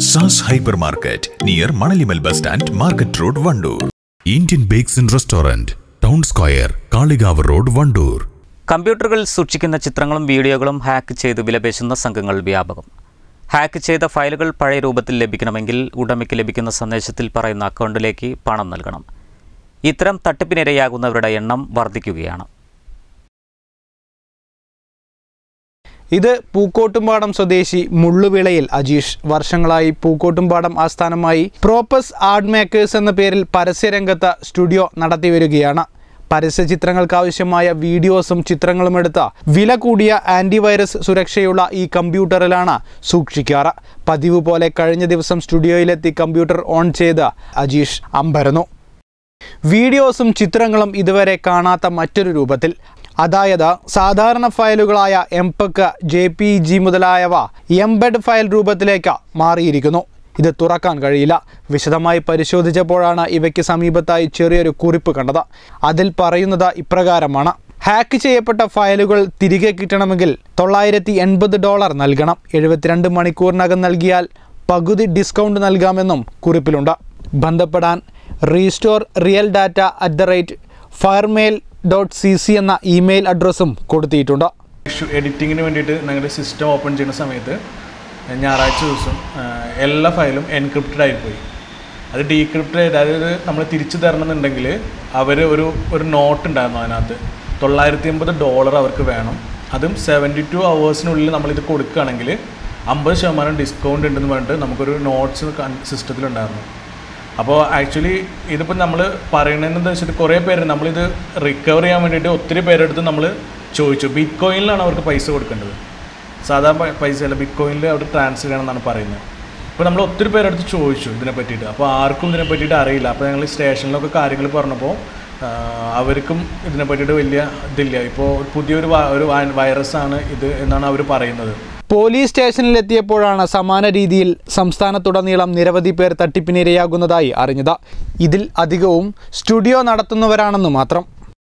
SaaS hyper market near Manalimal bus stand market road Wandoor Indian bakes and restaurant town square Kalikavu road Wandoor കമ്പ്യൂട്ടറുകളിൽ സൂക്ഷിക്കുന്ന ചിത്രങ്ങളും വീഡിയോകളും hack ചെയ്ത് വിലപേശുന്ന സംഘങ്ങൾ വ്യാപകം ഹാക്ക് ചെയ്ത ഫയലുകൾ പഴയ രൂപത്തിൽ ലഭിക്കണമെങ്കിൽ ഉടമയ്ക്ക് ലഭിക്കുന്ന സന്ദേശത്തിൽ പറയുന്ന അക്കൗണ്ടിലേക്ക് പണം നൽകണം ഇത്തരം തട്ടിപ്പിനിരയാകുന്നവരുടെ എണ്ണം വർദ്ധിക്കുകയാണ് ഇത് പൂക്കോട്ടുംപാടം സ്വദേശി മുള്ളുവിളയിൽ അജീഷ് വർഷങ്ങളായി പൂക്കോട്ടുംപാടം ആസ്ഥാനമായി പ്രോപ്പസ് ആർട്ട് മേക്കേഴ്സ് എന്ന പേരിൽ പരസ്യരംഗത്ത് സ്റ്റുഡിയോ നടത്തിവരികയാണ് പരസ്യ ചിത്രങ്ങൾക്കാവശ്യമായ വീഡിയോസും ചിത്രങ്ങളും എടുത്ത വില കൂടിയ ആൻറ്റിവൈറസ് സുരക്ഷയുള്ള ഈ കമ്പ്യൂട്ടറിലാണ് സൂക്ഷിക്കാറ് പതിവ് പോലെ കഴിഞ്ഞ ദിവസം സ്റ്റുഡിയോയിലെത്തി കമ്പ്യൂട്ടർ ഓൺ ചെയ്ത് അജീഷ് അമ്പരന്നു വീഡിയോസും ചിത്രങ്ങളും ഇതുവരെ കാണാത്ത മറ്റൊരു രൂപത്തിൽ അതായത് സാധാരണ ഫയലുകളായ എംപെക്ക് ജെ പി ജി മുതലായവ എംബെഡ് ഫയൽ രൂപത്തിലേക്ക് മാറിയിരിക്കുന്നു ഇത് തുറക്കാൻ കഴിയില്ല വിശദമായി പരിശോധിച്ചപ്പോഴാണ് ഇവയ്ക്ക് സമീപത്തായി ചെറിയൊരു കുറിപ്പ് കണ്ടത് അതിൽ പറയുന്നത് ഇപ്രകാരമാണ് ഹാക്ക് ചെയ്യപ്പെട്ട ഫയലുകൾ തിരികെ കിട്ടണമെങ്കിൽ തൊള്ളായിരത്തി എൺപത് ഡോളർ നൽകണം എഴുപത്തിരണ്ട് മണിക്കൂറിനകം നൽകിയാൽ പകുതി ഡിസ്കൗണ്ട് നൽകാമെന്നും കുറിപ്പിലുണ്ട് ബന്ധപ്പെടാൻ restore real data at the rate firemail dot C C എന്ന ഇമെയിൽ അഡ്രസ്സും കൊടുത്തിട്ടുണ്ട് എഡിറ്റിങ്ങിന് വേണ്ടിയിട്ട് ഞങ്ങളുടെ സിസ്റ്റം ഓപ്പൺ ചെയ്യുന്ന സമയത്ത് ഞായറാഴ്ച ദിവസം ആ, എല്ലാ ഫയലും എൻക്രിപ്റ്റഡ് ആയിപ്പോയി അത് ഡീക്രിപ്റ്റഡ് ആയിട്ട് അതായത് നമ്മൾ തിരിച്ചു തരണമെന്നുണ്ടെങ്കിൽ അവർ ഒരു ഒരു നോട്ട് ഉണ്ടായിരുന്നു അതിനകത്ത് തൊള്ളായിരത്തി അമ്പത് ഡോളർ അവർക്ക് വേണം അതും സെവൻറ്റി ടു അവേഴ്സിനുള്ളിൽ നമ്മളിത് കൊടുക്കുകയാണെങ്കിൽ അമ്പത് ശതമാനം ഡിസ്കൗണ്ട് ഉണ്ടെന്ന് പറഞ്ഞിട്ട് നമുക്കൊരു നോട്ട്സ് സിസ്റ്റത്തിലുണ്ടായിരുന്നു അപ്പോൾ ആക്ച്വലി ഇതിപ്പോൾ നമ്മൾ പറയണതെന്ന് വെച്ചിട്ട് കുറേ പേര് നമ്മളിത് റിക്കവർ ചെയ്യാൻ വേണ്ടിയിട്ട് ഒത്തിരി പേരെടുത്ത് നമ്മൾ ചോദിച്ചു ബിറ്റ് കോയിനിലാണ് അവർക്ക് പൈസ കൊടുക്കേണ്ടത് സാധാ പ- പൈസ അല്ല ബിറ്റ് കോയിനിൽ അവർ ട്രാൻസ്ഫർ ചെയ്യണമെന്നാണ് പറയുന്നത് അപ്പോൾ നമ്മൾ ഒത്തിരി പേരെടുത്ത് ചോദിച്ചു ഇതിനെ പറ്റിയിട്ട് അപ്പോൾ ആർക്കും ഇതിനെ പറ്റിയിട്ട് അറിയില്ല അപ്പോൾ ഞങ്ങൾ സ്റ്റേഷനിലൊക്കെ കാര്യങ്ങൾ പറഞ്ഞപ്പോൾ ആ, അവർക്കും ഇതിനെ പറ്റിയിട്ട് വലിയ ഇതില്ല ഇപ്പോൾ പുതിയൊരു വ- ഒരു വൈറസ് ആണ് ഇത് എന്നാണ് അവർ പറയുന്നത് പോലീസ് സ്റ്റേഷനിലെത്തിയപ്പോഴാണ് സമാന രീതിയിൽ സംസ്ഥാനത്തുടനീളം നിരവധി പേർ തട്ടിപ്പിനിരയാകുന്നതായി അറിഞ്ഞത് ഇതിൽ അധികവും സ്റ്റുഡിയോ നടത്തുന്നവരാണെന്ന് മാത്രം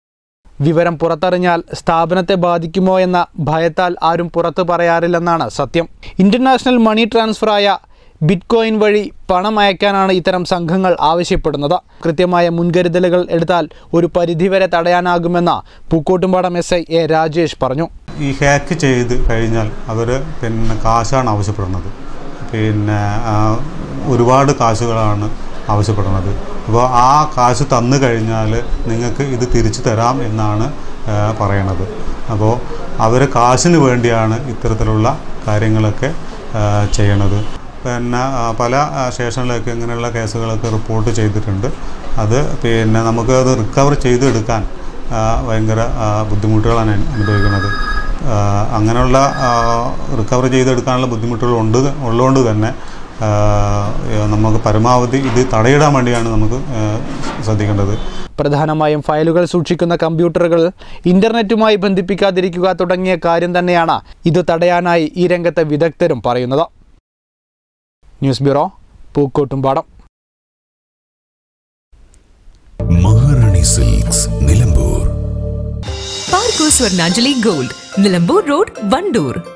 വിവരം പുറത്തറിഞ്ഞാൽ സ്ഥാപനത്തെ ബാധിക്കുമോ എന്ന ഭയത്താൽ ആരും പുറത്തു പറയാറില്ലെന്നാണ് സത്യം ഇന്റർനാഷണൽ മണി ട്രാൻസ്ഫറായ ബിറ്റ്കോയിൻ വഴി പണം അയക്കാനാണ് ഇത്തരം സംഘങ്ങൾ ആവശ്യപ്പെടുന്നത് കൃത്യമായ മുൻകരുതലുകൾ എടുത്താൽ ഒരു പരിധിവരെ തടയാനാകുമെന്ന് Pookkottumpadam S I A Rajesh പറഞ്ഞു ഈ ഹാക്ക് ചെയ്ത് കഴിഞ്ഞാൽ അവർ പിന്നെ കാശാണ് ആവശ്യപ്പെടുന്നത് പിന്നെ ആ, ഒരുപാട് കാശുകളാണ് ആവശ്യപ്പെടുന്നത് അപ്പോൾ ആ കാശ് തന്നു കഴിഞ്ഞാൽ നിങ്ങൾക്ക് ഇത് തിരിച്ചു തരാം എന്നാണ് ആ, പറയണത് അപ്പോൾ അവർ കാശിന് വേണ്ടിയാണ് ഇത്തരത്തിലുള്ള കാര്യങ്ങളൊക്കെ ആ, ചെയ്യണത് പിന്നെ ആ, പല ആ, സ്റ്റേഷനിലൊക്കെ ഇങ്ങനെയുള്ള കേസുകളൊക്കെ റിപ്പോർട്ട് ചെയ്തിട്ടുണ്ട് അത് പിന്നെ നമുക്ക് അത് റിക്കവർ ചെയ്തെടുക്കാൻ ആ, ഭയങ്കര ആ, ബുദ്ധിമുട്ടുകളാണ് അനു- അനുഭവിക്കുന്നത് ആ, അങ്ങനെയുള്ള റിക്കവർ ചെയ്തെടുക്കാനുള്ള ബുദ്ധിമുട്ടുകൾ ഉണ്ട് ഉള്ളതുകൊണ്ട് തന്നെ ആ, നമുക്ക് പരമാവധി ഇത് തടയിടാൻ വേണ്ടിയാണ് നമുക്ക് ആ, ശ്രദ്ധിക്കേണ്ടത് പ്രധാനമായും ഫയലുകൾ സൂക്ഷിക്കുന്ന കമ്പ്യൂട്ടറുകൾ ഇന്റർനെറ്റുമായി ബന്ധിപ്പിക്കാതിരിക്കുക തുടങ്ങിയ കാര്യം തന്നെയാണ് ഇത് തടയാനായി ഈ രംഗത്തെ വിദഗ്ധരും പറയുന്നത് news bureau Pookkottumpadam Maharani silks Nilambur Parco Swarnanjali gold Nilambur road Wandoor